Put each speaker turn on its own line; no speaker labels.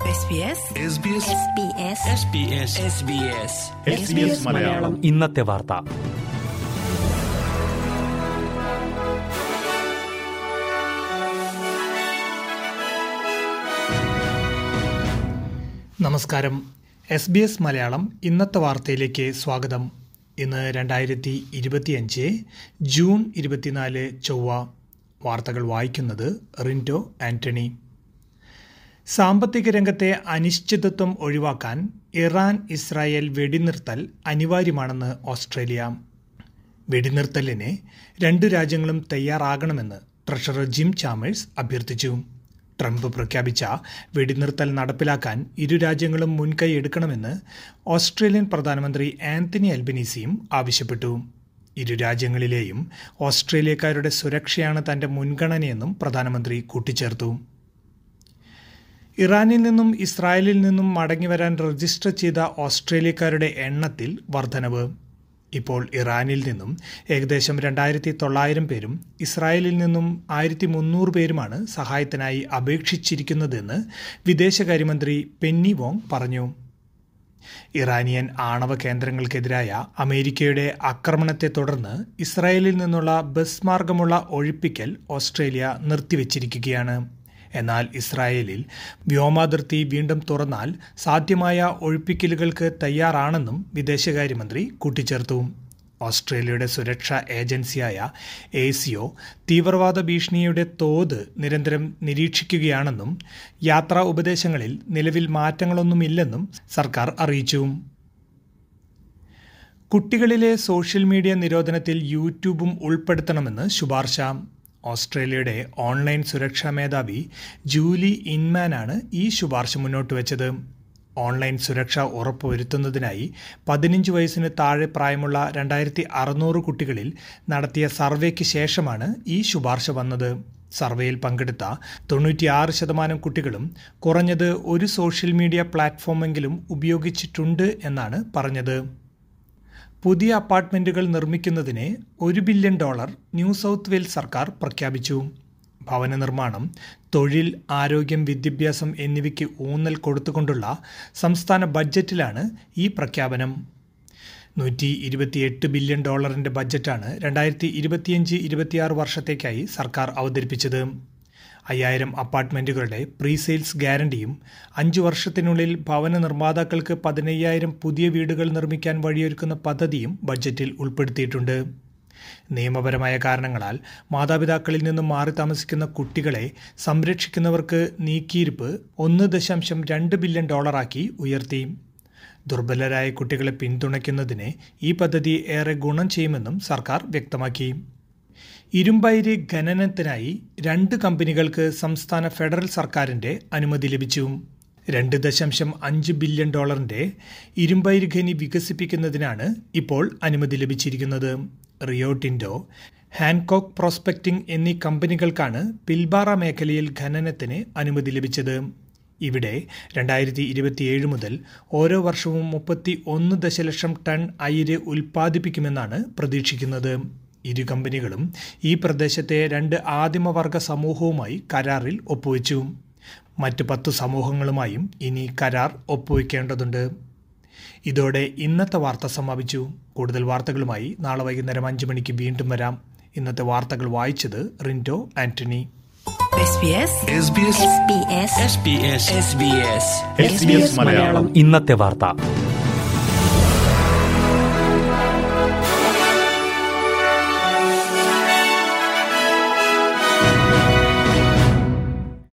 SBS
Malayalam
ഇന്നത്തെ വാർത്ത
നമസ്കാരം എസ് ബി എസ് മലയാളം ഇന്നത്തെ വാർത്തയിലേക്ക് സ്വാഗതം ഇന്ന് രണ്ടായിരത്തി ഇരുപത്തിയഞ്ച് ജൂൺ ഇരുപത്തിനാല് ചൊവ്വ വാർത്തകൾ വായിക്കുന്നത് റിൻറ്റോ ആന്റണി സാമ്പത്തിക രംഗത്തെ അനിശ്ചിതത്വം ഒഴിവാക്കാൻ ഇറാൻ ഇസ്രായേൽ വെടിനിർത്തൽ അനിവാര്യമാണെന്ന് ഓസ്ട്രേലിയ വെടിനിർത്തലിന് രണ്ടു രാജ്യങ്ങളും തയ്യാറാകണമെന്ന് ട്രഷറർ ജിം ചാമേഴ്സ് അഭ്യർത്ഥിച്ചു ട്രംപ് പ്രഖ്യാപിച്ച വെടിനിർത്തൽ നടപ്പിലാക്കാൻ ഇരു രാജ്യങ്ങളും മുൻകൈ എടുക്കണമെന്ന് ഓസ്ട്രേലിയൻ പ്രധാനമന്ത്രി ആന്റണി അൽബനീസിയും ആവശ്യപ്പെട്ടു ഇരു രാജ്യങ്ങളിലെയും ഓസ്ട്രേലിയക്കാരുടെ സുരക്ഷയാണ് തന്റെ മുൻഗണനയെന്നും പ്രധാനമന്ത്രി കൂട്ടിച്ചേർത്തു ഇറാനിൽ നിന്നും ഇസ്രായേലിൽ നിന്നും മടങ്ങിവരാൻ രജിസ്റ്റർ ചെയ്ത ഓസ്ട്രേലിയക്കാരുടെ എണ്ണത്തിൽ വർധനവ് ഇപ്പോൾ ഇറാനിൽ നിന്നും ഏകദേശം രണ്ടായിരത്തി തൊള്ളായിരം പേരും ഇസ്രായേലിൽ നിന്നും ആയിരത്തി മുന്നൂറ് പേരുമാണ് സഹായത്തിനായി അപേക്ഷിച്ചിരിക്കുന്നതെന്ന് വിദേശകാര്യമന്ത്രി പെന്നി വോങ് പറഞ്ഞു ഇറാനിയൻ ആണവ കേന്ദ്രങ്ങൾക്കെതിരായ അമേരിക്കയുടെ ആക്രമണത്തെ തുടർന്ന് ഇസ്രായേലിൽ നിന്നുള്ള ബസ് മാർഗമുള്ള ഒഴിപ്പിക്കൽ ഓസ്ട്രേലിയ നിർത്തിവച്ചിരിക്കുകയാണ് എന്നാൽ ഇസ്രായേലിൽ വ്യോമാതിർത്തി വീണ്ടും തുറന്നാൽ സാധ്യമായ ഒഴിപ്പിക്കലുകൾക്ക് തയ്യാറാണെന്നും വിദേശകാര്യമന്ത്രി കൂട്ടിച്ചേർത്തു ഓസ്ട്രേലിയയുടെ സുരക്ഷാ ഏജൻസിയായ എസിഒ തീവ്രവാദ ഭീഷണിയുടെ തോത് നിരന്തരം നിരീക്ഷിക്കുകയാണെന്നും യാത്രാ ഉപദേശങ്ങളിൽ നിലവിൽ മാറ്റങ്ങളൊന്നുമില്ലെന്നും സർക്കാർ അറിയിച്ചു കുട്ടികളിലെ സോഷ്യൽ മീഡിയ നിരോധനത്തിൽ യൂട്യൂബും ഉൾപ്പെടുത്തണമെന്ന് ശുപാർശ ഓസ്ട്രേലിയയുടെ ഓൺലൈൻ സുരക്ഷാ മേധാവി ജൂലി ഇൻമാനാണ് ഈ ശുപാർശ മുന്നോട്ട് വെച്ചത് ഓൺലൈൻ സുരക്ഷ ഉറപ്പുവരുത്തുന്നതിനായി പതിനഞ്ച് വയസ്സിന് താഴെ പ്രായമുള്ള രണ്ടായിരത്തി അറുന്നൂറ് കുട്ടികളിൽ നടത്തിയ സർവേക്ക് ശേഷമാണ് ഈ ശുപാർശ വന്നത് സർവേയിൽ പങ്കെടുത്ത തൊണ്ണൂറ്റിയാറ് ശതമാനം കുട്ടികളും കുറഞ്ഞത് ഒരു സോഷ്യൽ മീഡിയ പ്ലാറ്റ്ഫോമെങ്കിലും ഉപയോഗിച്ചിട്ടുണ്ട് എന്നാണ് പറഞ്ഞത് പുതിയ അപ്പാർട്ട്മെന്റുകൾ നിർമ്മിക്കുന്നതിന് ഒരു billion dollar New South Wales സർക്കാർ പ്രഖ്യാപിച്ചു ഭവന നിർമ്മാണം തൊഴിൽ ആരോഗ്യം വിദ്യാഭ്യാസം എന്നിവയ്ക്ക് ഊന്നൽ കൊടുത്തുകൊണ്ടുള്ള സംസ്ഥാന ബഡ്ജറ്റിലാണ് ഈ പ്രഖ്യാപനം നൂറ്റി ഇരുപത്തിയെട്ട് ബില്യൺ ഡോളറിന്റെ ബഡ്ജറ്റാണ് രണ്ടായിരത്തി ഇരുപത്തിയഞ്ച് ഇരുപത്തിയാറ് വർഷത്തേക്കായി സർക്കാർ അവതരിപ്പിച്ചത് അയ്യായിരം അപ്പാർട്ട്മെന്റുകളുടെ പ്രീ സെയിൽസ് ഗ്യാരണ്ടിയും അഞ്ചു വർഷത്തിനുള്ളിൽ ഭവന നിർമ്മാതാക്കൾക്ക് പതിനയ്യായിരം പുതിയ വീടുകൾ നിർമ്മിക്കാൻ വഴിയൊരുക്കുന്ന പദ്ധതിയും ബഡ്ജറ്റിൽ ഉൾപ്പെടുത്തിയിട്ടുണ്ട് നിയമപരമായ കാരണങ്ങളാൽ മാതാപിതാക്കളിൽ നിന്നും മാറി താമസിക്കുന്ന കുട്ടികളെ സംരക്ഷിക്കുന്നവർക്ക് നീക്കിയിരിപ്പ് ഒന്ന് ദശാംശം രണ്ട് ബില്യൺ ഡോളറാക്കി ഉയർത്തി ദുർബലരായ കുട്ടികളെ പിന്തുണയ്ക്കുന്നതിന് ഈ പദ്ധതി ഏറെ ഗുണം ചെയ്യുമെന്നും സർക്കാർ വ്യക്തമാക്കി ഇരുമ്പയിര് ഖനനത്തിനായി രണ്ട് കമ്പനികൾക്ക് സംസ്ഥാന ഫെഡറൽ സർക്കാരിന്റെ അനുമതി ലഭിച്ചു രണ്ട് ദശാംശം അഞ്ച് ബില്യൺ ഡോളറിന്റെ ഇരുമ്പയിര് ഖനി വികസിപ്പിക്കുന്നതിനാണ് ഇപ്പോൾ അനുമതി ലഭിച്ചിരിക്കുന്നത് റിയോ ടിൻഡോ ഹാൻകോക്ക് പ്രോസ്പെക്ടിംഗ് എന്നീ കമ്പനികൾക്കാണ് പിൽബാറ മേഖലയിൽ ഖനനത്തിന് അനുമതി ലഭിച്ചത് ഇവിടെ രണ്ടായിരത്തി ഇരുപത്തിയേഴ് മുതൽ ഓരോ വർഷവും മുപ്പത്തി ഒന്ന് ദശലക്ഷം ടൺ അയിര് ഉൽപ്പാദിപ്പിക്കുമെന്നാണ് പ്രതീക്ഷിക്കുന്നത് ഇരു കമ്പനികളും ഈ പ്രദേശത്തെ രണ്ട് ആദിമവർഗ സമൂഹവുമായി കരാറിൽ ഒപ്പുവെച്ചു മറ്റ് പത്ത് സമൂഹങ്ങളുമായും ഇനി കരാർ ഒപ്പുവെക്കേണ്ടതുണ്ട് ഇതോടെ ഇന്നത്തെ വാർത്ത സമാപിച്ചു കൂടുതൽ വാർത്തകളുമായി നാളെ വൈകുന്നേരം അഞ്ച് മണിക്ക് വീണ്ടും വരാം ഇന്നത്തെ വാർത്തകൾ വായിച്ചത് റിൻറ്റോ ആന്റണി
SBS
ഇന്നത്തെ വാർത്ത